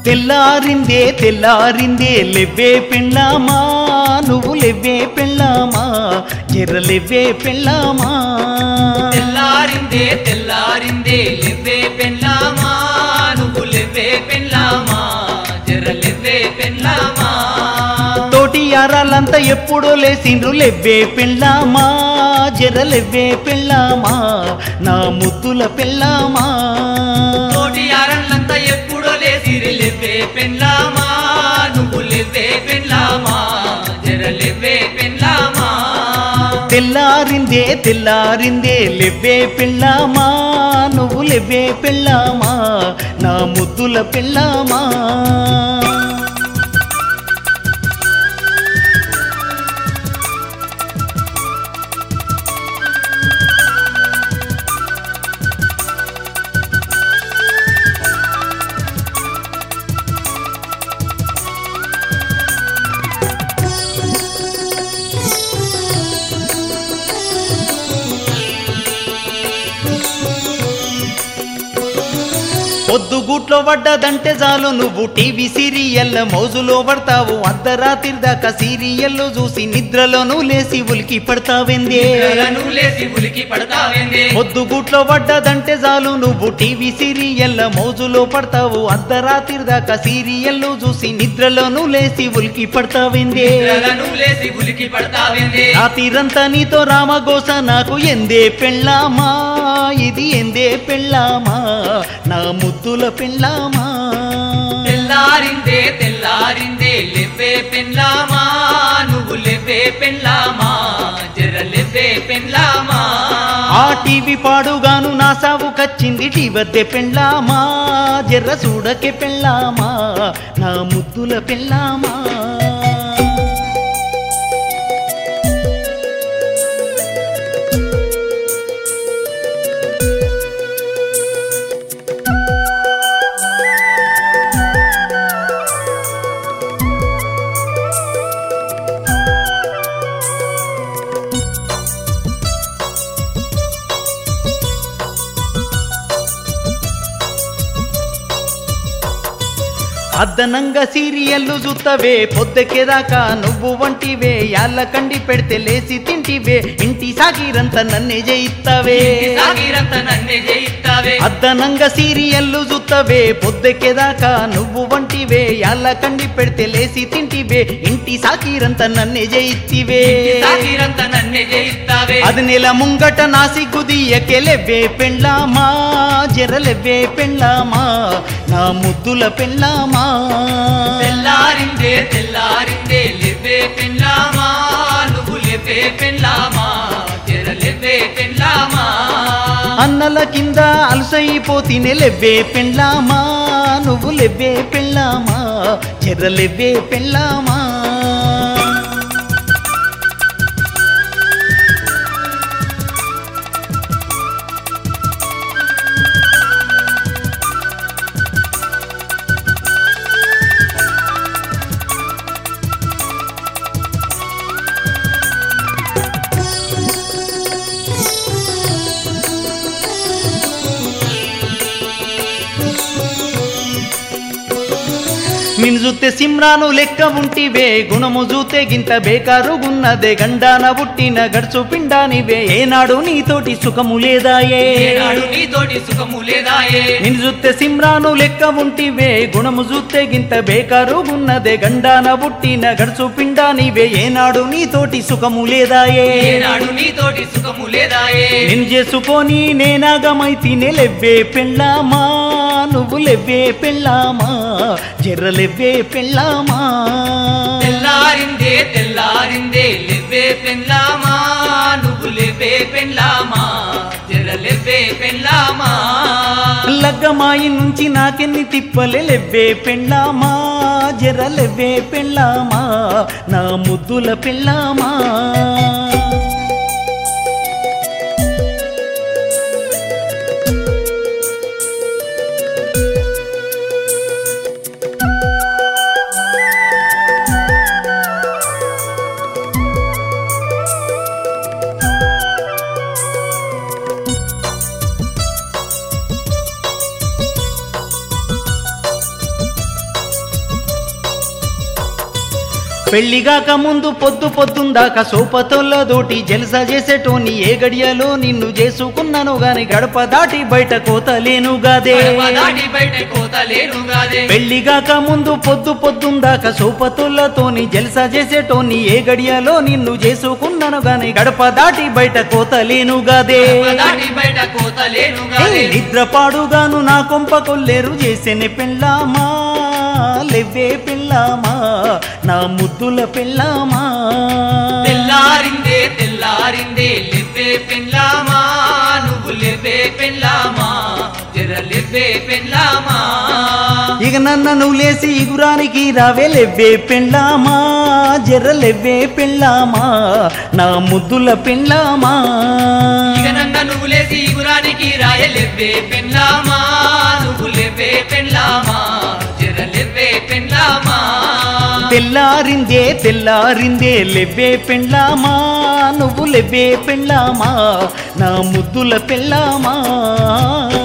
తెల్లారిందే తెల్లారిందే లెవ్వే పెళ్ళామా నువ్వు లెవ్వే పెళ్ళామా ఎర్రలెవ్వే పెళ్ళామా తెల్లారిందే తెల్లారిందే లెవ్వే పెళ్ళామా నువ్వు లెవ్వే పెళ్ళామా జర లెవ్వే పెళ్ళామా తోటి యారాలంతా ఎప్పుడో లేసిండ్రు లెవ్వే పెళ్ళామా జరలెవ్వే పెళ్ళామా నా ముద్దుల పెళ్ళామా తోటి యారన్లంతా ఎప్పుడో లేసిరి లెవ్వే పెళ్ళామా నువ్వు లెవ్వే పెళ్ళామా జర లెవ్వే పెళ్ళామా తెల్లారిందే తెల్లారిందే లెవ్వే పెళ్ళామా నువ్వు లెవ్వే పెళ్ళామా నా ముద్దుల పెళ్ళామా పొద్దుగూట్లో పడ్డదంటే చాలు నువ్వు టీవీ సీరియల్ మౌజులో పడతావు అర్ధరాత్రి దాకా సీరియల్ చూసి నిద్రలోనూ లేసి ఉలికి పడతావెందే నిద్రలను లేసి ఉలికి పడతావేందే పొద్దుగూట్లో పడ్డదంటే చాలు నువ్వు టీవీ సీరియల్ మౌజులో పడతావు అర్ధరాత్రి దాకా సీరియల్ చూసి నిద్రలోనూ లేసి ఉలికి పడతావెందే నిద్రలను లేసి ఉలికి పడతావేందే రాత్రిరంతా నీతో రామగోస నాకు ఎందే పెళ్ళామా ఇది ఎందే పెళ్ళామా నా ముద్దుల పెళ్ళామా తెల్లారిందే తెల్లారిందే లెవ్వే పెళ్ళామా నువ్వు లెవ్వే పెళ్ళామా జర లెవ్వే పెళ్ళామా ఆ టీవీ పాడుగాను నా సావు కచ్చింది టీవద్దే పెళ్ళామా జర్ర చూడకే పెళ్ళామా నా ముద్దుల పెళ్ళామా అద్దనంగా సీరియల్లు చూత్తవే పొద్దెకేదాకా నువ్వు వంటివే యాళ్ళ కండి పెడితే లేసి తింటివే ఇంటి సాగిరంత నన్నే జయిత్తవే సాగిరంత నన్నే జయిస్తావే అద్దనంగా సీరియల్లు చూత్తవే పొద్దెక్కేదాకా నువ్వు వంటివే యాళ్ళ కండి పెడితే లేసి తింటివే ఇంటి సాకిరంత నన్నే జయిత్తివే సాగిరంత నన్నే జయిస్తావే అది నెల ముంగట నాసి కుదియకెలెవ్వే పెళ్ళామా జరలెవ్వే పెళ్ళామా నా ముద్దుల పెళ్ళామా తెల్లారిందే తెల్లారిందే లెవ్వే పెళ్ళామా నువ్వు లెవ్వే పెళ్ళామా జర లెవ్వే పెళ్ళామా అన్నల కింద అలసైపోతినే లెవ్వే పెళ్ళామా నువ్వు లెవ్వే పెళ్ళామా జరలెవ్వే పెళ్ళామా నిన్ను చూస్తే సిమ్రాను లెక్క ఉంటివే గుణము చూతే గింత బేకారుగున్నదే గండాన పుట్టిన గడుచు పిండానివే ఏనాడు నీతోటి సుఖము లేదాయే ఏనాడు నీతోటి సుఖము లేదాయే నిన్ను చూస్తే సిమ్రాను లెక్క ఉంటివే గుణము చూస్తే గింత బేకారుగున్నదే గండాన పుట్టిన గడుచు పిండానివే ఏనాడు నీతోటి సుఖము లేదాయే ఏనాడు నీతోటి సుఖము లేదాయే నిన్ను చేసుకొని నేనాగమై తినే లెవ్వే పెళ్ళామా నువ్వు లెవ్వే పెళ్ళామా జర్రలెవ్వే పెళ్ళామా తెల్లారిందే తెల్లారిందే లెవ్వే పెళ్ళామా నువ్వు లెవ్వే పెళ్ళామా జర లెవ్వే పెళ్ళామా లగ్గమాయి నుంచి నాకెన్ని తిప్పలే లెవ్వే పెళ్ళామా జర్రలెవ్వే పెళ్ళామా నా ముద్దుల పెళ్ళామా పెళ్లిగాక ముందు పొద్దు పొద్దుందాక సోపతోళ్ళదోటి జలసా చేసేటోని ఏ గడియలో నిన్ను చేసుకున్నాను గాని గడప దాటి బయట కోతలేను గాదే గడప దాటి బయట కోతలేనుగాదే పెళ్లిగాక ముందు పొద్దు పొద్దుందాక సోపతులతోని జల్సా చేసేటోని ఏ గడియలో నిన్ను చేసుకున్నాను గాని గడప దాటి బయట కోతలేను గాదే గడప దాటి బయట కోతలేనుగాదే నిద్రపాడుగాను నా కొంప కొల్లేరు చేసేనే పెళ్ళామా లెవ్వే పెళ్ళామా నా ముద్దుల పెళ్ళామా తెల్లారిందే తెల్లారిందే లెవ్వే పెళ్ళామా నువ్వు లెవ్వే పెళ్ళామా జర లెవ్వే పెళ్ళామా ఇక నన్ను నువ్వు లేసి ఇగురానికి రావే లెవ్వే పెళ్ళామా జర్ర లెవ్వే పెళ్ళామా నా ముద్దుల పెళ్ళామా ఇక నంగ నువ్వు లేసి ఇగురానికి రాయలెవ్వే పెళ్ళామా నువ్వు లెవ్వే పెళ్ళామా జర లెవ్వే పెళ్ళామా తెల్లారిందే తెల్లారిందే లెవ్వే పెళ్ళామా నువ్వు లెవ్వే పెళ్ళామా నా ముద్దుల పెళ్ళామా